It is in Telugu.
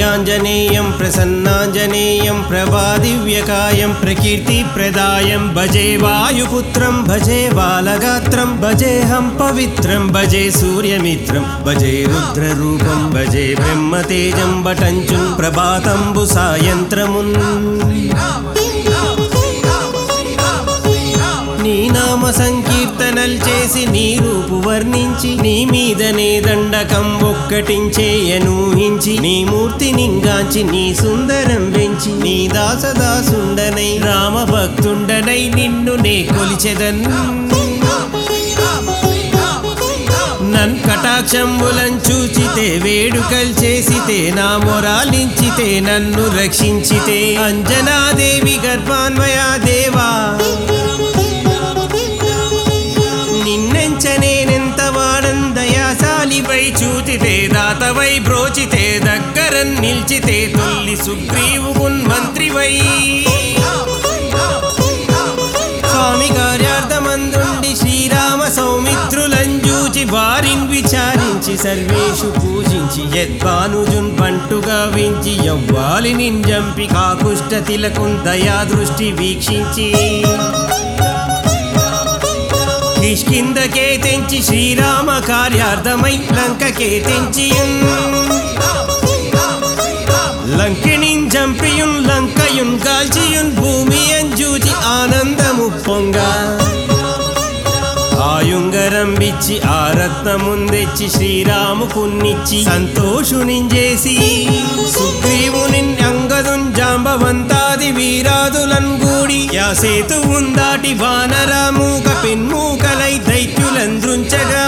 ప్రజ్ఞాంజనేయం ప్రసన్నాంజనేయం ప్రభాదివ్యకాయం ప్రకీర్తిప్రదాయం భజే వాయుపుత్రం భజే బాలగాత్రం భజేహం పవిత్రం భజే సూర్యమిత్రం భజే రుద్రరూపం భజే బ్రహ్మతేజం బటంచుం ప్రభాతంబు సాయంత్రమున్ నీ నామ సంకీర్తనలు చేసి నీ రూపు వర్ణించి నీ మీదనే దండకం ఒక్కటించేయనూహించి నీ మూర్తి నింగాంచి నీ సుందరం వెంచి నీ దాసదాసుండనై రామ భక్తుండనై నిన్ను నే కొలిచెదన్ నన్ కటాక్షంబులం చూచితే వేడుకలు చేసితే నా మొరాలించితే నన్ను రక్షించితే అంజనాదేవి గర్భాన్వయా దేవా నిన్నెంచనేనెంత వాడందయాశాలిపై చూచితే దాతవై బ్రోచితే దగ్గర నిల్చితే తొల్లి సుగ్రీవుకున్ మంత్రివై స్వామి కార్యార్థమందుండి శ్రీరామ సౌమిత్రులంజూచి వారిని విచారించి సర్వేషు పూజించి యద్భానుజున్ పంటుగా వించి యవ్వాలి నింజంపి కాకుష్ట తిలకున్ దయా దృష్టి వీక్షించి కిష్కిందకే తెంచి శ్రీరామ కార్యార్థమై లంకకే తెంచియున్ లంకిణిన్ జంపియున్ లంకయున్ కాల్చియున్ భూమి అంజూచి ఆనందము పొంగ ఆయుంగరం బిచ్చి ఆ రత్నముందెచ్చి శ్రీరాముకున్నిచ్చి సంతోషునింజేసి సుగ్రీవుని అంగదున్ జాంబవంతాది వీరాదులన్ గూడి యాసేతు ఉందాటి వానరామూక పిన్మూకలై దైత్యులంద్రుంచగా